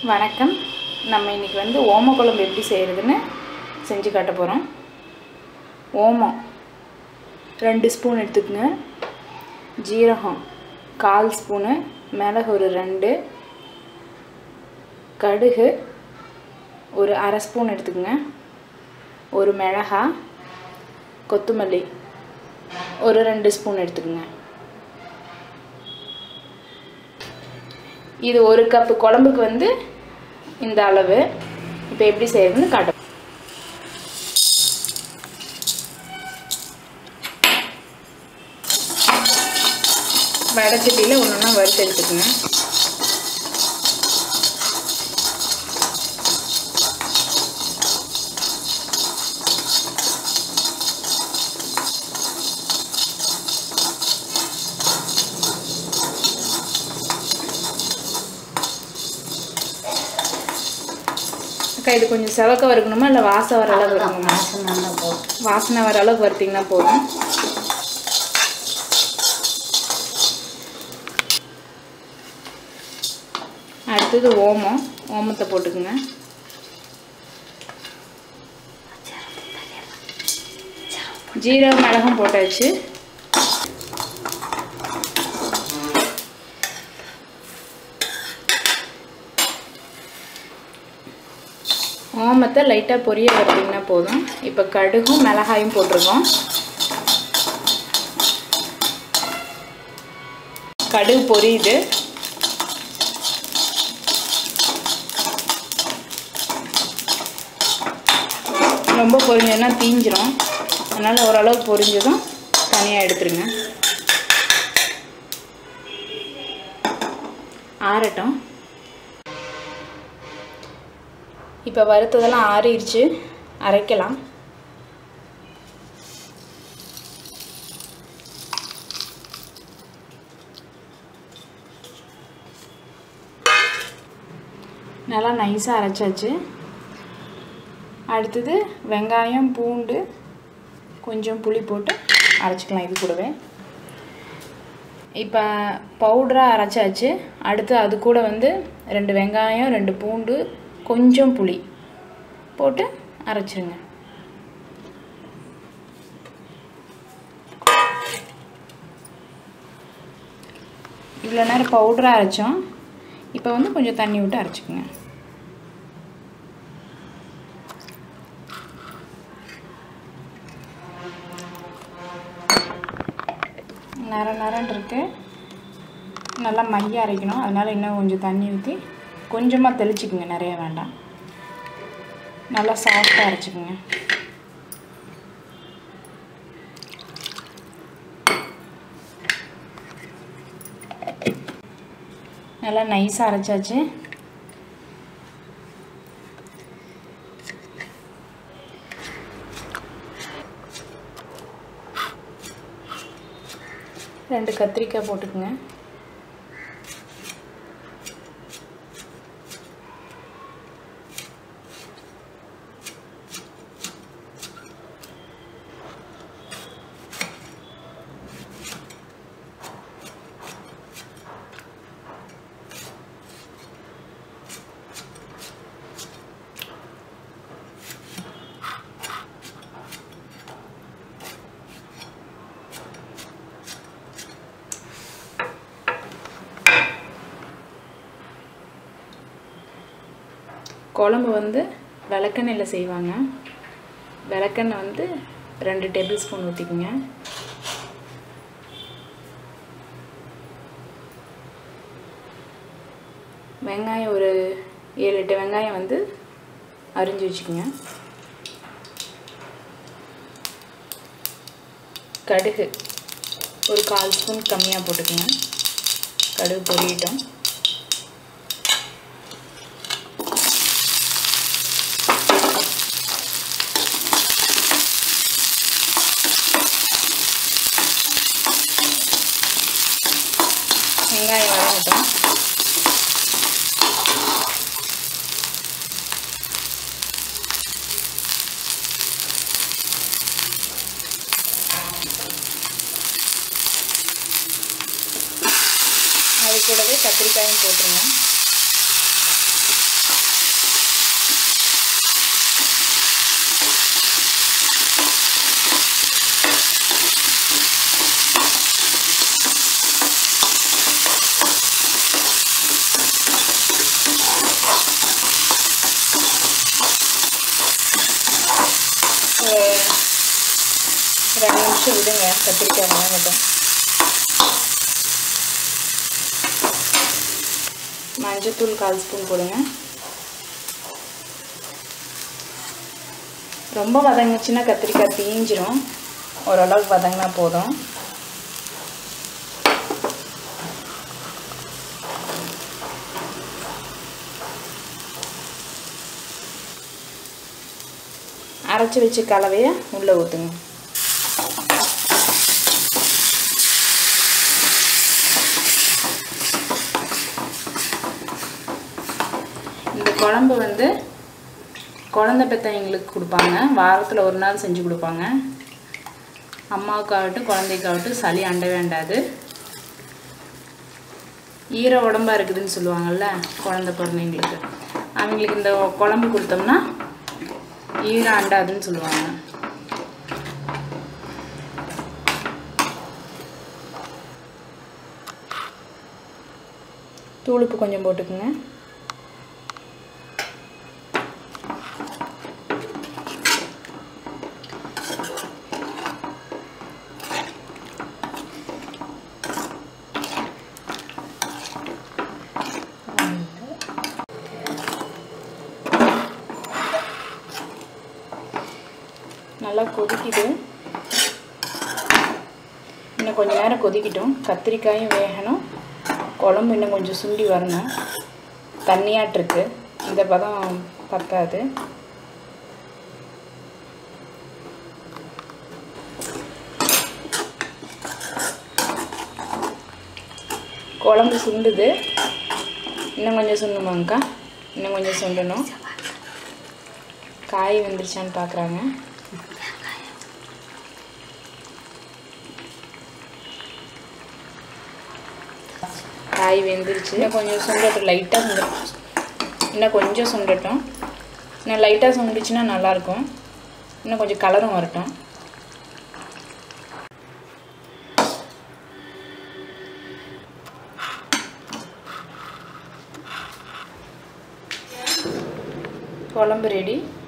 வணக்கம் நம்ம இன்றைக்கி வந்து ஓம குழம்பு எப்படி செய்கிறதுன்னு செஞ்சு காட்ட போகிறோம் ஓமம் ரெண்டு ஸ்பூன் எடுத்துக்கோங்க ஜீரகம் கால் ஸ்பூனு மிளகு ஒரு ரெண்டு கடுகு ஒரு அரை ஸ்பூன் எடுத்துக்கோங்க ஒரு மிளகா கொத்தமல்லி ஒரு ரெண்டு ஸ்பூன் எடுத்துக்கோங்க இது ஒரு கப்பு குழம்புக்கு வந்து இந்த அளவு இப்போ எப்படி செய்யறதுன்னு காட்டும் வடச்சட்டியில் ஒன்று ஒன்றா வறுத்து எடுத்துக்கோங்க அக்கா இது கொஞ்சம் செவக்க வறுக்கணுமா இல்லை வாசம் வர அளவு இருக்கணுமா மாதம் நல்லா போகும் வாசனை வர அளவுக்கு வறுத்தீங்கன்னா போதும் அடுத்தது ஓமம் ஓமத்தை போட்டுக்குங்க ஜீரகம் மிளகும் போட்டாச்சு ஓமத்தை லைட்டாக பொரிய வறுத்தீங்கன்னா போதும் இப்போ கடுகும் மிளகாயும் போட்டிருக்கோம் கடுகு பொரியுது ரொம்ப பொரிஞ்சதுன்னா தீஞ்சிரும் அதனால் ஓரளவுக்கு பொரிஞ்சதும் தனியாக எடுத்துருங்க ஆறட்டும் இப்போ வறுத்ததெல்லாம் ஆறிடுச்சு அரைக்கலாம் நல்லா நைஸாக அரைச்சாச்சு அடுத்தது வெங்காயம் பூண்டு கொஞ்சம் புளி போட்டு அரைச்சிக்கலாம் இது கூடவே இப்போ பவுடராக அரைச்சாச்சு அடுத்து அது கூட வந்து ரெண்டு வெங்காயம் ரெண்டு பூண்டு கொஞ்சம் புளி போட்டு அரைச்சிருங்க இவ்வளோ நேரம் பவுடராக அரைச்சோம் இப்போ வந்து கொஞ்சம் தண்ணி விட்டு அரைச்சிக்கோங்க நர நரன்னு இருக்கு நல்லா மைய அரைக்கணும் அதனால் இன்னும் கொஞ்சம் தண்ணி ஊற்றி கொஞ்சமாக தெளிச்சிக்கோங்க நிறைய வேண்டாம் நல்லா சாஃப்டாக அரைச்சிக்கோங்க நல்லா நைஸாக அரைச்சாச்சு ரெண்டு கத்திரிக்காய் போட்டுக்குங்க குழம்பு வந்து விளக்கெண்ணெயில் செய்வாங்க விளக்கெண்ணெய் வந்து ரெண்டு டேபிள் ஸ்பூன் ஊற்றிக்குங்க வெங்காயம் ஒரு ஏழு எட்டு வெங்காயம் வந்து அரிஞ்சு வச்சுக்கோங்க கடுகு ஒரு கால் ஸ்பூன் கம்மியாக போட்டுக்கோங்க கடுகு பொரியட்டும் வெங்காயம் வதங்கட்டும் அது கூடவே கத்திரிக்காயும் போட்டுருங்க கத்திரிக்காய் வதங்கட்டும் மஞ்சத்தூள் கால் ஸ்பூன் போடுங்க ரொம்ப வதங்குச்சுன்னா கத்திரிக்காய் தீஞ்சிரும் ஓரளவுக்கு வதங்கினா போதும் அரைச்சி வச்ச கலவையை உள்ளே ஊற்றுங்க இந்த குழம்பு வந்து குழந்த பெற்றவங்களுக்கு கொடுப்பாங்க வாரத்தில் ஒரு நாள் செஞ்சு கொடுப்பாங்க அம்மாவுக்காகட்டும் குழந்தைக்காகட்டும் சளி அண்ட வேண்டாது ஈர உடம்பா இருக்குதுன்னு சொல்லுவாங்கள்ல குழந்த பிறந்தவங்களுக்கு அவங்களுக்கு இந்த குழம்பு கொடுத்தோம்னா ஈரம் அண்டாதுன்னு சொல்லுவாங்க தூளுப்பு கொஞ்சம் போட்டுக்குங்க நல்லா கொதிக்குது இன்னும் கொஞ்ச நேரம் கொதிக்கட்டும் கத்திரிக்காயும் வேகணும் குழம்பு இன்னும் கொஞ்சம் சுண்டி வரணும் தண்ணியாட்டிருக்கு இந்த பதம் பத்தாது குழம்பு சுண்டுது இன்னும் கொஞ்சம் சுண்டுமாங்கக்கா இன்னும் கொஞ்சம் சுண்டணும் காய் வந்துருச்சான்னு பார்க்குறாங்க காய் வெந்துருச்சு இன்னும் கொஞ்சம் சுண்டட்டும் லைட்டாக சுண்டட்டும் இன்னும் கொஞ்சம் சுண்டட்டும் இன்னும் லைட்டாக சுண்டுச்சுன்னா நல்லாயிருக்கும் இன்னும் கொஞ்சம் கலரும் வரட்டும் குழம்பு ரெடி